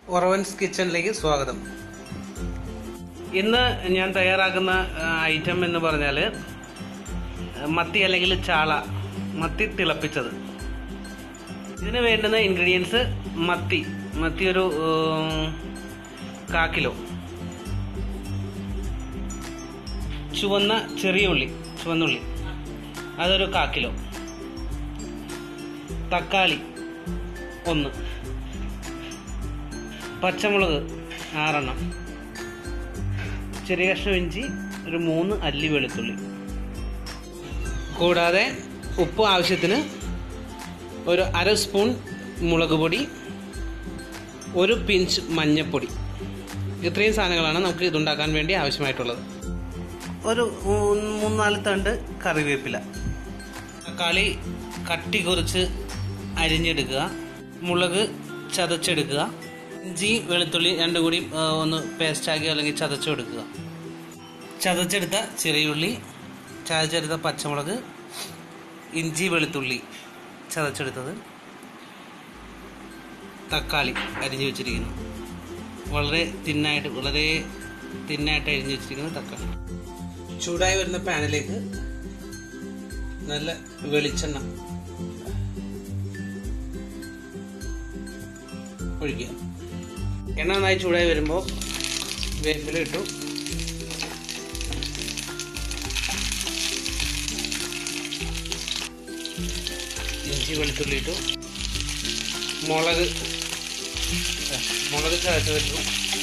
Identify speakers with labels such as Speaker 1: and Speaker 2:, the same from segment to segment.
Speaker 1: ഒറവൻസ് കിച്ചണിലേക്ക് സ്വാഗതം ഇന്ന് ഞാൻ തയ്യാറാക്കുന്ന ഐറ്റം എന്ന് പറഞ്ഞാൽ മത്തി അല്ലെങ്കിൽ ചാള മത്തി തിളപ്പിച്ചത് ഇതിന് വേണ്ടുന്ന ഇൻഗ്രീഡിയൻസ് മത്തി മത്തി ഒരു ഉം, കാ കിലോ ചുവന്ന ചെറിയ ഉള്ളി ചുവന്നുള്ളി അതൊരു കാ കിലോ തക്കാളി ഒന്ന് പച്ചമുളക് ആറെണ്ണം ചെറിയ കഷ്ണം ഇഞ്ചി ഒരു മൂന്ന് അല്ലി വെളുത്തുള്ളി കൂടാതെ ഉപ്പ് ആവശ്യത്തിന് ഒരു അര സ്പൂൺ മുളക് പൊടി ഒരു പിഞ്ച് മഞ്ഞൾപ്പൊടി ഇത്രയും സാധനങ്ങളാണ് നമുക്ക് ഇതുണ്ടാക്കാൻ വേണ്ടി ആവശ്യമായിട്ടുള്ളത് ഒരു മൂന്ന് മൂന്നാല് തണ്ട് കറിവേപ്പില തക്കാളി കട്ടി കുറച്ച് അരിഞ്ഞെടുക്കുക മുളക് ചതച്ചെടുക്കുക ഇഞ്ചി വെളുത്തുള്ളി രണ്ടും കൂടി ആ, ഒന്ന് പേസ്റ്റാക്കി അല്ലെങ്കിൽ ചതച്ചെടുക്കുക ചതച്ചെടുത്ത ചെറിയുള്ളി ചതച്ചെടുത്ത പച്ചമുളക് ഇഞ്ചി വെളുത്തുള്ളി ചതച്ചെടുത്തത് തക്കാളി അരിഞ്ഞു വെച്ചിരിക്കുന്നു വളരെ തിന്നായിട്ട് വളരെ തിന്നായിട്ട് അരിഞ്ഞു വെച്ചിരിക്കുന്ന തക്കാളി ചൂടായി വരുന്ന പാനിലേക്ക് നല്ല വെളിച്ചെണ്ണ ഒഴിക്കുക എണ്ണ നന്നായി ചൂടായി വരുമ്പോൾ വേപ്പില ഇട്ടു ഇഞ്ചി വെളുത്തുള്ളി ഇട്ടു മുളക് ആ, മുളക് ചതച്ച് വെച്ചു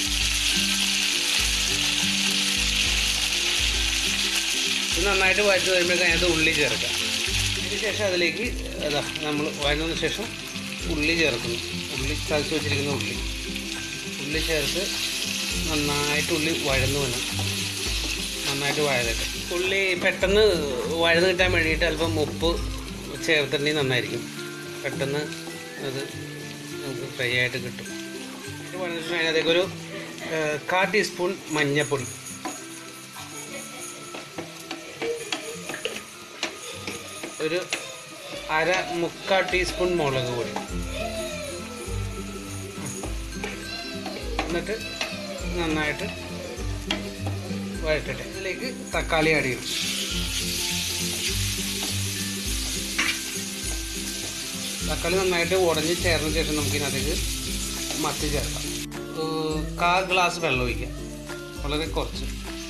Speaker 1: ഇത് നന്നായിട്ട് വഴറ്റി വരുമ്പോഴേക്കും അതിനകത്ത് ഉള്ളി ചേർക്കാം അതിന് ശേഷം അതിലേക്ക് അതാ നമ്മൾ വഴന്നതിന് ശേഷം ഉള്ളി ചേർക്കുന്നു ഉള്ളി ചതച്ച് വെച്ചിരിക്കുന്ന ഉള്ളി ഉള്ളി ചേർത്ത് നന്നായിട്ട് ഉള്ളി വഴന്നു വന്നു നന്നായിട്ട് വഴതട്ടെ ഉള്ളി പെട്ടെന്ന് വഴന്ന് കിട്ടാൻ വേണ്ടിയിട്ട് അല്പം ഉപ്പ് ചേർത്തിട്ടുണ്ടെങ്കിൽ നന്നായിരിക്കും പെട്ടെന്ന് അത് നമുക്ക് ഫ്രൈ ആയിട്ട് കിട്ടും ഇത് വഴന്ന് ശേഷം അതിനകത്തേക്ക് ഒരു ഏഹ്, കാ ടീസ്പൂൺ മഞ്ഞൾപ്പൊടി ഒരു അര മുക്കാൽ ടീസ്പൂൺ മുളക് പൊടി എന്നിട്ട് നന്നായിട്ട് വഴറ്റട്ടെ ഇതിലേക്ക് തക്കാളി ആഡ് ചെയ്യും തക്കാളി നന്നായിട്ട് ഉടഞ്ഞ് ചേർന്ന ശേഷം നമുക്ക് ഇതിനകത്തേക്ക് മത്തി ചേർക്കാം ഏർ കാ ഗ്ലാസ് വെള്ളം ഒഴിക്കാം വളരെ കുറച്ച്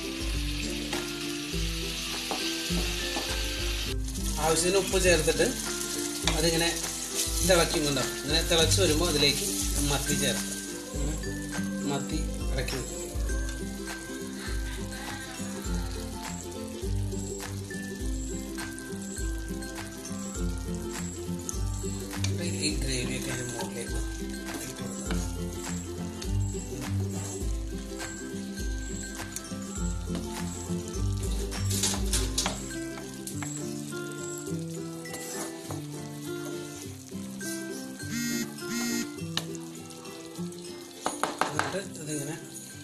Speaker 1: ആവശ്യത്തിന് ഉപ്പ് ചേർത്തിട്ട് അതിങ്ങനെ തിളയ്ക്കുന്നുണ്ടാവും ഇങ്ങനെ തിളച്ച് വരുമ്പോൾ അതിലേക്ക് മത്തി ചേർക്കാം ഉം. മത്തി ഇറക്കി വെക്കും എന്നിട്ട് ഈ ഗ്രേവിയൊക്കെ അതിന് മുകളിലേക്ക് ഇട്ട് കൊടുക്കാം എന്നിട്ട് ഇതിങ്ങനെ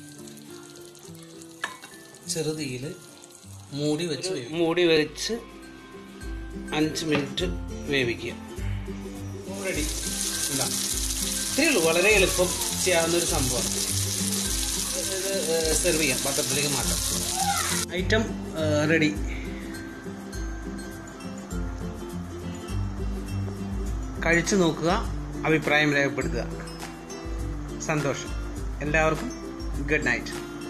Speaker 1: ചെറുതീയിൽ മൂടി വെച്ച് മൂടി വെച്ച് അഞ്ച് മിനിറ്റ് വേവിക്കുക റെഡി എന്താ ഇത്രയേ ഉള്ളൂ വളരെ എളുപ്പം ചെയ്യാവുന്ന ഒരു സംഭവമാണ് ഇത് സെർവ് ചെയ്യാം പാത്രത്തിലേക്ക് മാറ്റാം ഐറ്റം റെഡി കഴിച്ചു നോക്കുക അഭിപ്രായം രേഖപ്പെടുത്തുക സന്തോഷം എല്ലാവർക്കും ഗുഡ് നൈറ്റ്